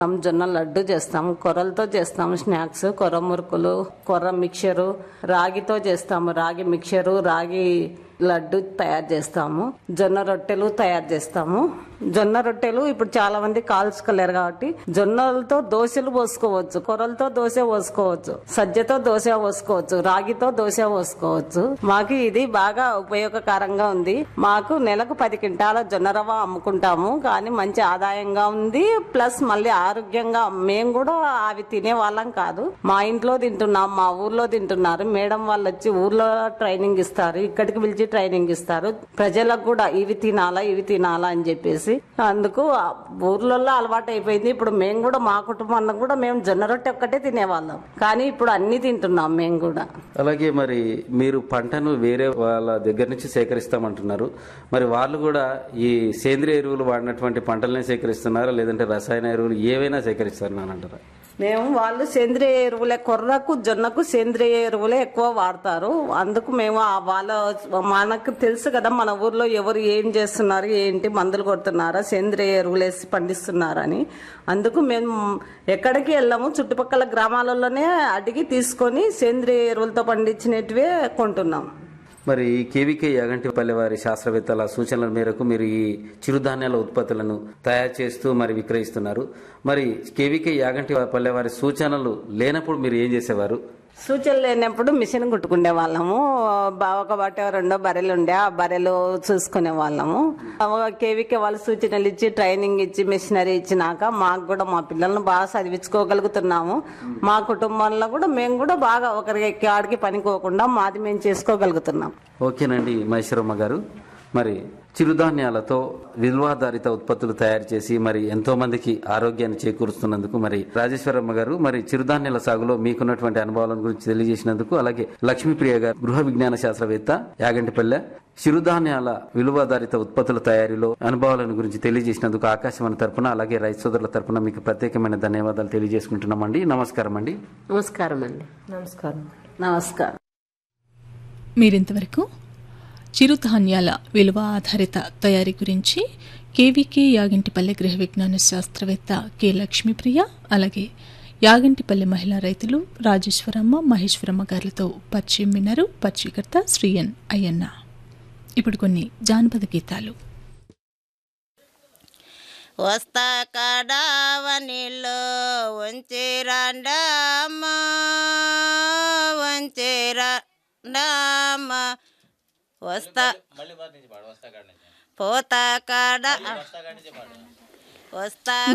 జొన్న లడ్డు చేస్తాము కొర్రలతో చేస్తాము స్నాక్స్ కొర్ర మురుకులు కొర్ర మిక్చరు రాగితో చేస్తాము రాగి మిక్చరు రాగి లడ్డు తయారు చేస్తాము జొన్న రొట్టెలు తయారు చేస్తాము జొన్న రొట్టెలు ఇప్పుడు చాలా మంది కాల్చుకోలేరు కాబట్టి జొన్నలతో దోశలు పోసుకోవచ్చు కొర్రలతో దోశ పోసుకోవచ్చు సజ్జతో దోశ పోసుకోవచ్చు రాగితో దోశ పోసుకోవచ్చు మాకు ఇది బాగా ఉపయోగకరంగా ఉంది మాకు నెలకు పది క్వింటాల జొన్న రవ్వ అమ్ముకుంటాము కానీ మంచి ఆదాయంగా ఉంది ప్లస్ మళ్ళీ ఆరోగ్యంగా మేము కూడా అవి తినే వాళ్ళం కాదు మా ఇంట్లో తింటున్నాం మా ఊర్లో తింటున్నారు మేడం వాళ్ళు వచ్చి ఊర్లో ట్రైనింగ్ ఇస్తారు ఇక్కడికి పిలిచి ట్రైనింగ్ ఇస్తారు ప్రజలకు కూడా ఇవి తినాలా ఇవి తినాలా అని చెప్పేసి అందుకు ఆ ఊర్లలో అలవాటు అయిపోయింది ఇప్పుడు మేము కూడా మా కుటుంబానికి కూడా మేము జొన్న రొట్టె ఒక్కటే తినేవాళ్ళం కానీ ఇప్పుడు అన్ని తింటున్నాం మేము కూడా అలాగే మరి మీరు పంటను వేరే వాళ్ళ దగ్గర నుంచి సేకరిస్తామంటున్నారు మరి వాళ్ళు కూడా ఈ సేంద్రియ ఎరువులు వాడినటువంటి పంటలనే సేకరిస్తున్నారా లేదంటే రసాయన ఎరువులు ఏవైనా సేకరిస్తారని అంటారా మేము వాళ్ళు సేంద్రియ ఎరువులే కొర్రకు జొన్నకు సేంద్రియ ఎరువులే ఎక్కువ వాడతారు అందుకు మేము ఆ వాళ్ళ మనకు తెలుసు కదా మన ఊర్లో ఎవరు ఏం చేస్తున్నారు ఏంటి మందులు కొడుతున్నారా సేంద్రియ ఎరువులు వేసి పండిస్తున్నారని అందుకు మేము ఎక్కడికి వెళ్ళాము చుట్టుపక్కల గ్రామాలలోనే అడిగి తీసుకొని సేంద్రియ ఎరువులతో పండించినటివే కొంటున్నాం మరి ఈ కేవీకే యాగంటిపల్లి వారి శాస్త్రవేత్తల సూచనల మేరకు మీరు ఈ చిరుధాన్యాల ఉత్పత్తులను తయారు చేస్తూ మరి విక్రయిస్తున్నారు మరి కేవీకే యాగంటి పల్లె వారి సూచనలు లేనప్పుడు మీరు ఏం చేసేవారు సూచనలు లేనప్పుడు మిషన్ కుట్టుకునే వాళ్ళము బా- ఒక బట్ట రెండో బర్రెలు ఉండే ఆ బర్రెలు చూసుకునే వాళ్ళము కేవీకే వాళ్ళు సూచనలు ఇచ్చి ట్రైనింగ్ ఇచ్చి మిషనరీ ఇచ్చినాక మాకు కూడా మా పిల్లల్ని బాగా చదివించుకోగలుగుతున్నాము మా కుటుంబంలో కూడా మేము కూడా బాగా ఒకరికి ఆడికి పనికోకుండా మాది మేము చేసుకోగలుగుతున్నాం ఓకేనండి మహేశ్వరమ్మ గారు మరి చిరుధాన్యాలతో విలువాధారిత ఉత్పత్తులు తయారు చేసి మరి ఎంతో మందికి ఆరోగ్యాన్ని చేకూరుస్తున్నందుకు మరి రాజేశ్వరమ్మ గారు మరి చిరుధాన్యాల సాగులో మీకున్నటువంటి అనుభవాలను గురించి తెలియజేసినందుకు అలాగే లక్ష్మీప్రియ గారు గృహ విజ్ఞాన శాస్త్రవేత్త యాగంటిపల్లె చిరుధాన్యాల విలువాధారిత ఉత్పత్తుల తయారీలో అనుభవాలను గురించి తెలియజేసినందుకు ఆకాశవాణి తరపున అలాగే రైతు సోదరుల తరపున మీకు ప్రత్యేకమైన ధన్యవాదాలు తెలియజేసుకుంటున్నామండి నమస్కారం అండి నమస్కారం అండి నమస్కారం నమస్కారం మీరింతవరకు చిరుధాన్యాల విలువ ఆధారిత తయారీ గురించి కేవీకే యాగంటిపల్లె గృహ విజ్ఞాన శాస్త్రవేత్త కె లక్ష్మీప్రియ అలాగే యాగంటిపల్లె మహిళా రైతులు రాజేశ్వరమ్మ మహేశ్వరమ్మ గారులతో పరిచయం విన్నారు పరిచయకర్త శ్రీ ఎన్ అయ్యన్న ఇప్పుడు కొన్ని జానపద గీతాలు వస్తా కడావనిలో వంచిరండమ్మ వంచిరండమ్మ వస్తా పోతా కాడ వస్తా